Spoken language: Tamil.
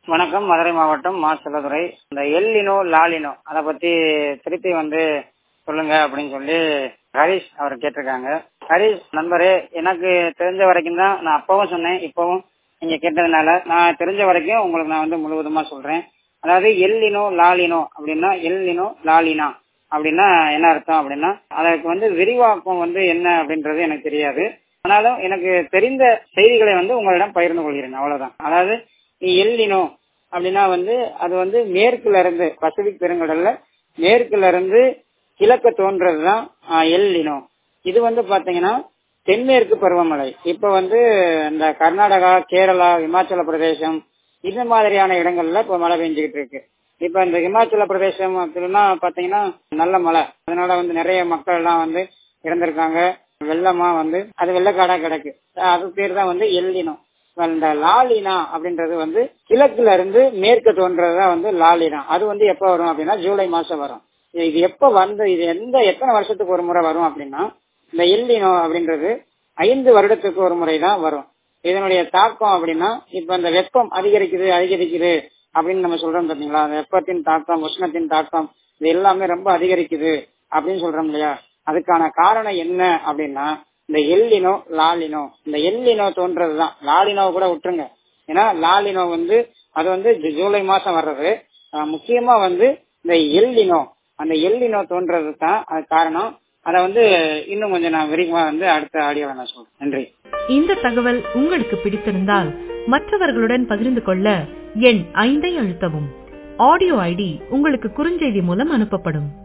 வணக்கம் மதுரை மாவட்டம் மா செல்லதுரை இந்த எல்லினோ லாலினோ அதை பத்தி திருப்பி வந்து சொல்லுங்க அப்படின்னு சொல்லி ஹரிஷ் அவர் கேட்டிருக்காங்க ஹரிஷ் நண்பரே எனக்கு தெரிஞ்ச வரைக்கும் தான் நான் அப்பவும் சொன்னேன் இப்பவும் நீங்க கேட்டதுனால நான் தெரிஞ்ச வரைக்கும் உங்களுக்கு நான் வந்து முழுவதுமா சொல்றேன் அதாவது எல்லினோ லாலினோ அப்படின்னா எல்லினோ லாலினா அப்படின்னா என்ன அர்த்தம் அப்படின்னா அதற்கு வந்து விரிவாக்கம் வந்து என்ன அப்படின்றது எனக்கு தெரியாது ஆனாலும் எனக்கு தெரிந்த செய்திகளை வந்து உங்களிடம் பகிர்ந்து கொள்கிறேன் அவ்வளவுதான் அதாவது எல்லினோ அப்படின்னா வந்து அது வந்து மேற்குல இருந்து பசிபிக் பெருங்கடல்ல மேற்குல இருந்து கிழக்க தோன்றதுதான் எல்லினோ இது வந்து பாத்தீங்கன்னா தென்மேற்கு பருவமழை இப்ப வந்து இந்த கர்நாடகா கேரளா இமாச்சல பிரதேசம் இந்த மாதிரியான இடங்கள்ல இப்ப மழை பெஞ்சுக்கிட்டு இருக்கு இப்ப இந்த இமாச்சல பிரதேசம் அப்படின்னா பாத்தீங்கன்னா நல்ல மழை அதனால வந்து நிறைய மக்கள் எல்லாம் வந்து இறந்திருக்காங்க வெள்ளமா வந்து அது வெள்ளக்காடா கிடக்கு அது பேர் தான் வந்து எல்லினம் இந்த லாலினா அப்படின்றது வந்து கிழக்குல இருந்து மேற்கு தோன்றதுதான் வந்து லாலினா அது வந்து எப்ப வரும் அப்படின்னா ஜூலை மாசம் வரும் இது எப்ப வந்து இது எந்த எத்தனை வருஷத்துக்கு ஒரு முறை வரும் அப்படின்னா இந்த எல்லினோ அப்படின்றது ஐந்து வருடத்துக்கு ஒரு முறை தான் வரும் இதனுடைய தாக்கம் அப்படின்னா இப்ப இந்த வெப்பம் அதிகரிக்குது அதிகரிக்குது அப்படின்னு நம்ம சொல்றோம் பாத்தீங்களா அந்த வெப்பத்தின் தாக்கம் உஷ்ணத்தின் தாக்கம் இது எல்லாமே ரொம்ப அதிகரிக்குது அப்படின்னு சொல்றோம் இல்லையா அதுக்கான காரணம் என்ன அப்படின்னா இந்த எல்லினோ லாலினோ இந்த எல்லினோ தோன்றதுதான் லாலினோ கூட விட்டுருங்க ஏன்னா லாலினோ வந்து அது வந்து ஜூலை மாசம் வர்றது முக்கியமா வந்து இந்த எல்லினோ அந்த எல்லினோ தோன்றது தான் அது காரணம் அதை வந்து இன்னும் கொஞ்சம் நான் விரிவா வந்து அடுத்த ஆடியோல நான் சொல்றேன் நன்றி இந்த தகவல் உங்களுக்கு பிடித்திருந்தால் மற்றவர்களுடன் பகிர்ந்து கொள்ள எண் ஐந்தை அழுத்தவும் ஆடியோ ஐடி உங்களுக்கு குறுஞ்செய்தி மூலம் அனுப்பப்படும்